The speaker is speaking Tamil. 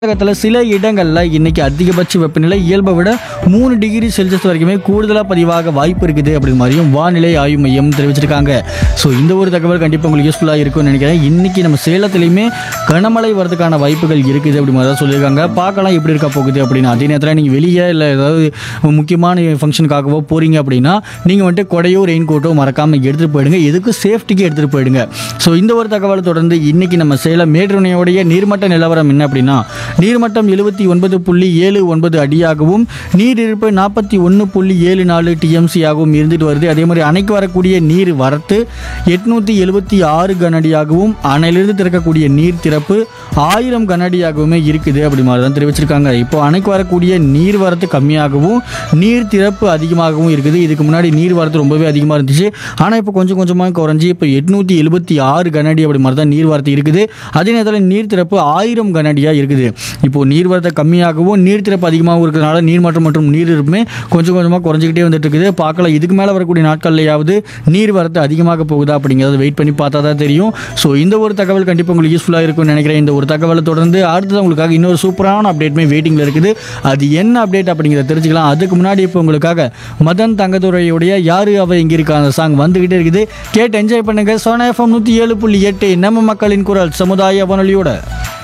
தமிழகத்தில் சில இடங்களில் இன்னைக்கு அதிகபட்ச வெப்பநிலை இயல்பை விட மூணு டிகிரி செல்சியஸ் வரைக்குமே கூடுதலாக பதிவாக வாய்ப்பு இருக்குது அப்படி மாதிரியும் வானிலை ஆய்வு மையம் தெரிவிச்சிருக்காங்க ஸோ இந்த ஒரு தகவல் கண்டிப்பாக உங்களுக்கு யூஸ்ஃபுல்லாக இருக்கும்னு நினைக்கிறேன் இன்னைக்கு நம்ம சேலத்துலையுமே கனமழை வரதுக்கான வாய்ப்புகள் இருக்குது அப்படி மாதிரி தான் சொல்லியிருக்காங்க பார்க்கலாம் எப்படி இருக்க போகுது அப்படின்னு அதே நேரத்தில் நீங்கள் வெளியே இல்லை ஏதாவது முக்கியமான ஃபங்க்ஷனுக்காகவோ போகிறீங்க அப்படின்னா நீங்கள் வந்துட்டு கொடையோ ரெயின் கோட்டோ மறக்காமல் எடுத்துகிட்டு போயிடுங்க எதுக்கு சேஃப்டிக்கு எடுத்துகிட்டு போயிடுங்க ஸோ இந்த ஒரு தகவலை தொடர்ந்து இன்னைக்கு நம்ம சேலம் மேட்டுணையோடைய நீர்மட்ட நிலவரம் என்ன அப்படின்னா நீர்மட்டம் எழுபத்தி ஒன்பது புள்ளி ஏழு ஒன்பது அடியாகவும் நீரிருப்பு நாற்பத்தி ஒன்று புள்ளி ஏழு நாலு டிஎம்சி ஆகவும் இருந்துட்டு வருது அதே மாதிரி அணைக்கு வரக்கூடிய நீர் வரத்து எட்நூற்றி எழுபத்தி ஆறு கனஅடியாகவும் அணையிலிருந்து திறக்கக்கூடிய நீர் திறப்பு ஆயிரம் கனஅடியாகவுமே இருக்குது அப்படி மாதிரி தான் தெரிவிச்சிருக்காங்க இப்போ அணைக்கு வரக்கூடிய நீர் வரத்து கம்மியாகவும் நீர் திறப்பு அதிகமாகவும் இருக்குது இதுக்கு முன்னாடி நீர் வரத்து ரொம்பவே அதிகமாக இருந்துச்சு ஆனால் இப்போ கொஞ்சம் கொஞ்சமாக குறைஞ்சி இப்போ எட்நூற்றி எழுபத்தி ஆறு கனஅடி அப்படி மாதிரி தான் நீர் வரத்து இருக்குது அதே நேரத்தில் நீர் திறப்பு ஆயிரம் கனஅடியாக இருக்குது இப்போ நீர் வரத்து கம்மியாகவும் நீர் திறப்பு அதிகமாகவும் இருக்கிறதுனால நீர்மட்டம் மற்றும் நீர் இருப்புமே கொஞ்சம் கொஞ்சமாக குறைஞ்சிக்கிட்டே வந்துட்டு இருக்குது பார்க்கலாம் இதுக்கு மேலே வரக்கூடிய நாட்கள்லையாவது நீர் வரத்து அதிகமாக போகுதா அப்படிங்கிறத வெயிட் பண்ணி பார்த்தா தான் தெரியும் ஸோ இந்த ஒரு தகவல் கண்டிப்பாக உங்களுக்கு யூஸ்ஃபுல்லாக இருக்கும்னு நினைக்கிறேன் இந்த ஒரு தகவலை தொடர்ந்து அடுத்தது உங்களுக்காக இன்னொரு சூப்பரான அப்டேட்மே வெயிட்டிங்கில் இருக்குது அது என்ன அப்டேட் அப்படிங்கிறத தெரிஞ்சுக்கலாம் அதுக்கு முன்னாடி இப்போ உங்களுக்காக மதன் தங்கதுரையுடைய யாரு அவ எங்க இருக்கா அந்த சாங் வந்துகிட்டே இருக்குது கேட்டு என்ஜாய் பண்ணுங்க சோனா எஃப்எம் நூற்றி ஏழு புள்ளி எட்டு நம்ம மக்களின் குரல் சமுதாய வானொலியோட